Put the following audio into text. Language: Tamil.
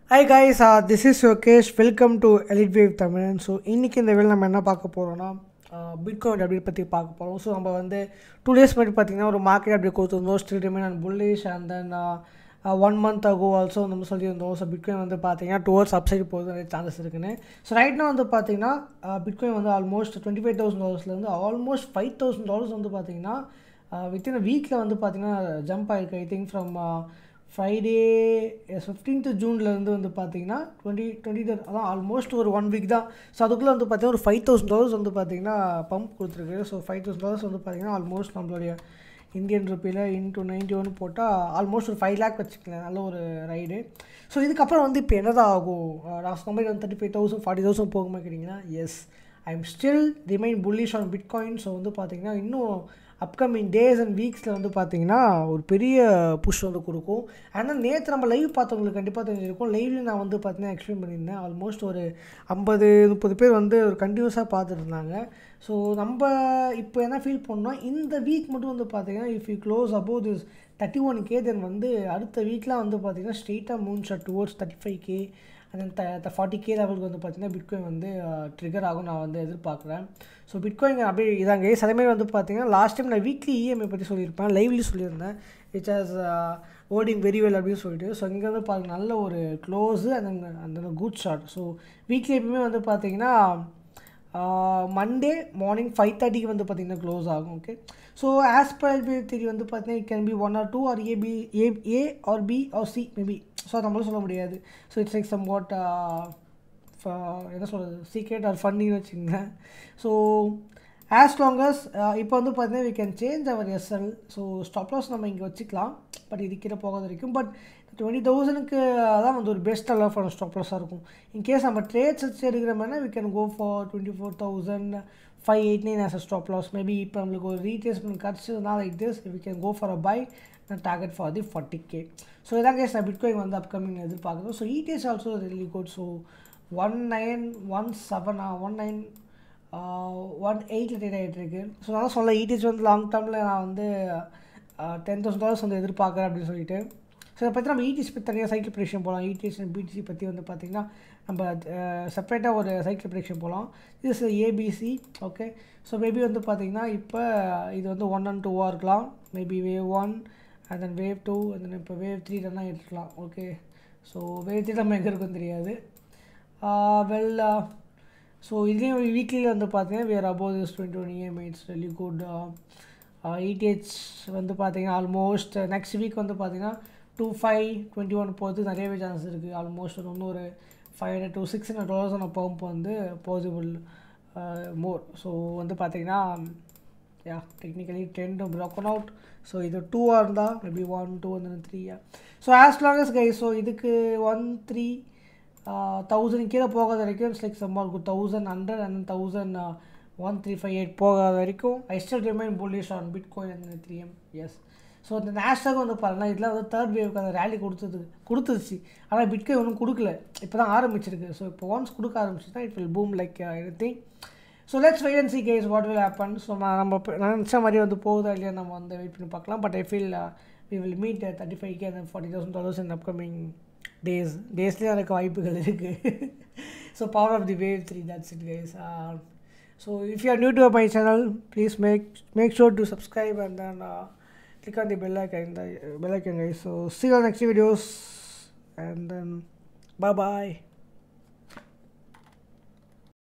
hi guys this is Yogesh welcome to elite wave Tamilan so இன்றைக்கி இந்த வேலை நம்ம என்ன பார்க்க போகிறோம்னா பிட்காயின் அப்படி பற்றி பார்க்க போகிறோம் ஸோ நம்ம வந்து டூ டேஸ் முன்னாடி பார்த்தீங்கன்னா ஒரு மார்க்கெட் அப்படி கொடுத்துருந்தோம் still remain and bullish and then one month ago also நம்ம சொல்லியிருந்தோம் ஸோ பிட்காயின் வந்து பார்த்தீங்கன்னா டுவர்ட்ஸ் அப்சைடு போகிறது நிறைய சான்சஸ் இருக்குன்னு ஸோ ரைட்னா வந்து பார்த்தீங்கன்னா பிட்காயின் வந்து ஆல்மோஸ்ட் டுவெண்ட்டி ஃபைவ் தௌசண்ட் டாலர்ஸ்லேருந்து ஆல்மோஸ்ட் ஃபைவ் தௌசண்ட் டாலர்ஸ் வந்து பார்த்தீங்கன்னா வித்தின் வீக்கில் வந்து பார்த்தீங்கன்னா ஜம்ப் ஆயிருக்கு I think from Friday fifteenth ஜூன்லேருந்து வந்து பார்த்தீங்கன்னா டுவெண்ட்டி டுவெண்ட்டி அதான் ஆல்மோஸ்ட் ஒரு ஒன் வீக் தான் ஸோ அதுக்குள்ளே வந்து பார்த்தீங்கன்னா ஒரு ஃபைவ் தௌசண்ட் டாலர்ஸ் வந்து பார்த்தீங்கன்னா பம்ப் கொடுத்துருக்கு ஸோ ஃபைவ் தௌசண்ட் டாலர்ஸ் வந்து பார்த்தீங்கன்னா ஆல்மோஸ்ட் நம்மளுடைய இந்தியன் ருப்பியில் இன்டூ நைன்ட்டி ஒன் போட்டால் ஆல்மோஸ்ட் ஒரு ஃபைவ் லேக் வச்சுக்கலாம் நல்ல ஒரு ரைடு ஸோ இதுக்கப்புறம் வந்து இப்போ என்னதான் ஆகும் நான் சொன்ன மாதிரி வந்து thirty five thousand forty thousand போகுமா கேட்டிங்கன்னா yes I am still remain bullish on bitcoin so வந்து பார்த்தீங்கன்னா இன்னும் அப்கமிங் டேஸ் அண்ட் வீக்ஸில் வந்து பார்த்தீங்கன்னா ஒரு பெரிய புஷ் வந்து கொடுக்கும் ஆனால் நேற்று நம்ம லைவ் பார்த்தவங்களுக்கு கண்டிப்பாக தெரிஞ்சிருக்கும் லைவ்லேயும் நான் வந்து பார்த்தீங்கன்னா எக்ஸ்பிளைன் பண்ணியிருந்தேன் ஆல்மோஸ்ட் ஒரு ஐம்பது முப்பது பேர் வந்து ஒரு கண்டினியூஸாக பார்த்துட்டு இருந்தாங்க ஸோ நம்ம இப்போ என்ன ஃபீல் பண்ணோம் இந்த வீக் மட்டும் வந்து பார்த்தீங்கன்னா if you close above this thirty one K then வந்து அடுத்த வீக்லாம் வந்து பார்த்தீங்கன்னா ஸ்ட்ரெயிட்டாக moon shot towards thirty five K and the forty K லெவலுக்கு வந்து பார்த்தீங்கன்னா பிட்காயின் வந்து ட்ரிகர் ஆகும் நான் வந்து எதிர்பார்க்குறேன் ஸோ பிட்காயின் அப்படியே இதாங்க அதேமாதிரி வந்து பார்த்தீங்கன்னா லாஸ்ட் டைம் நான் வீக்லி இஎம்ஐ பற்றி சொல்லியிருப்பேன் லைவ்லி சொல்லியிருந்தேன் which as holding very well அப்படின்னு சொல்லிட்டு ஸோ இங்கே வந்து பாருங்க நல்ல ஒரு க்ளோஸு அந்த அந்த குட் ஷாட் ஸோ வீக்லி எப்பவுமே வந்து பார்த்தீங்கன்னா மண்டே மார்னிங் ஃபைவ் தேர்ட்டிக்கு வந்து பார்த்திங்கன்னா க்ளோஸ் ஆகும் okay so as per theory வந்து பார்த்தீங்கன்னா it can be one or two or A B A A R B R C maybe so நம்மளும் சொல்ல முடியாது so it's like somewhat என்ன சொல்கிறது சீக்ரெட் ஆர் ஃபன்னின்னு வச்சுங்க ஸோ ஆஸ் லாங்கஸ் இப்போ வந்து பார்த்தீங்கன்னா we can change our SL so stop loss நம்ம இங்கே வச்சுக்கலாம் பட் இதுக்கிட்ட போகாத வரைக்கும் பட் டுவெண்ட்டி தௌசண்ட்க்கு தான் வந்து ஒரு பெஸ்ட் அல்ல ஃபார் ஸ்டாப் லாஸாக இருக்கும் இன்கேஸ் நம்ம ட்ரேட்ஸ் வச்சு எடுக்கிற மாதிரினா we can go for twenty four thousand five eight nine as a stop loss maybe இப்போ நம்மளுக்கு ஒரு ரீட்ரேஸ்மெண்ட் கிடச்சதுனா like this we can go for a buy target for the forty K so இதான் கேஸ் நான் பிட்காயின் வந்து அப்கமிங் எதிர்பார்க்குறோம் so ETS also really good so one nine one செவனா ஒன் நைன் ஒன் எயிட்டில் ட்ரேட் ஆகிட்டு இருக்கு ஸோ அதான் சொல்ல இடிஎஸ் வந்து லாங் டேர்மில் நான் வந்து டென் தௌசண்ட் டாலர்ஸ் வந்து எதிர்பார்க்குறேன் அப்படின்னு சொல்லிட்டு ஸோ இதை பற்றி நம்ம இடிஎஸ் பற்றி தனியாக சைக்கிள் ப்ரிடிக்ஷன் போகலாம் இடிஎஸ் அண்ட் பிடிசி பற்றி வந்து பார்த்திங்கன்னா நம்ம செப்பரேட்டாக ஒரு சைக்கிள் ப்ரிடிக்ஷன் போகலாம் இது ஏபிசி ஓகே ஸோ மேபி வந்து பார்த்திங்கன்னா இப்போ இது வந்து ஒன் அண்ட் டூவாக இருக்கலாம் maybe wave one and then wave two and then இப்போ வேவ் த்ரீ தான் எடுத்துக்கலாம் ஓகே ஸோ வேவ் த்ரீ நம்ம எங்கே இருக்குன்னு தெரியாது வெல் ஸோ இதுலேயும் வீக்லியில் வந்து பார்த்தீங்கன்னா வேறு above this twenty one EMI it's very good ETH வந்து பார்த்தீங்கன்னா ஆல்மோஸ்ட் நெக்ஸ்ட் வீக் வந்து பார்த்தீங்கன்னா டூ ஃபைவ் டுவெண்ட்டி ஒன் போகிறது நிறையவே சான்ஸ் இருக்குது ஆல்மோஸ்ட் ஒரு இன்னும் ஒரு five hundred two six hundred dollars bump வந்து பாசிபிள் மோர் ஸோ வந்து பார்த்தீங்கன்னா yeah technically ten broken out so இது டூவாக இருந்தால் மேபி ஒன் டூ வந்து த்ரீயா so as long as guy so இதுக்கு ஒன் த்ரீ தௌசண்ட் கீழே போகாத வரைக்கும் இட்ஸ் லைக் சம்மா இருக்கும் thousand hundred and thousand one three five eight போகாத வரைக்கும் I still remain bullish on bitcoin அந்த த்ரீ எம் எஸ் ஸோ இந்த நேஷ்டாக் வந்து பாருங்கள் இதெல்லாம் வந்து தேர்ட் வேவுக்கு அந்த ரேலி கொடுத்தது கொடுத்துருச்சு ஆனால் பிட்கோயின் ஒன்றும் கொடுக்கல இப்போ தான் ஆரம்பிச்சிருக்கு ஸோ இப்போ ஒன்ஸ் கொடுக்க ஆரம்பிச்சுன்னா it will boom like anything so let's wait and see case what will happen so நம்ம நினச்ச மாதிரி வந்து போகுதா இல்லையா நம்ம வந்து வெயிட் பண்ணி பார்க்கலாம் but I feel we will meet thirty five K அந்த forty thousand dollars in upcoming days டேஸ்லேயே எனக்கு வாய்ப்புகள் இருக்குது so power of the wave three that's it guys so if you are new to my channel please make make sure to subscribe and then click on the bell icon the bell icon guys so see you on next videos and then bye bye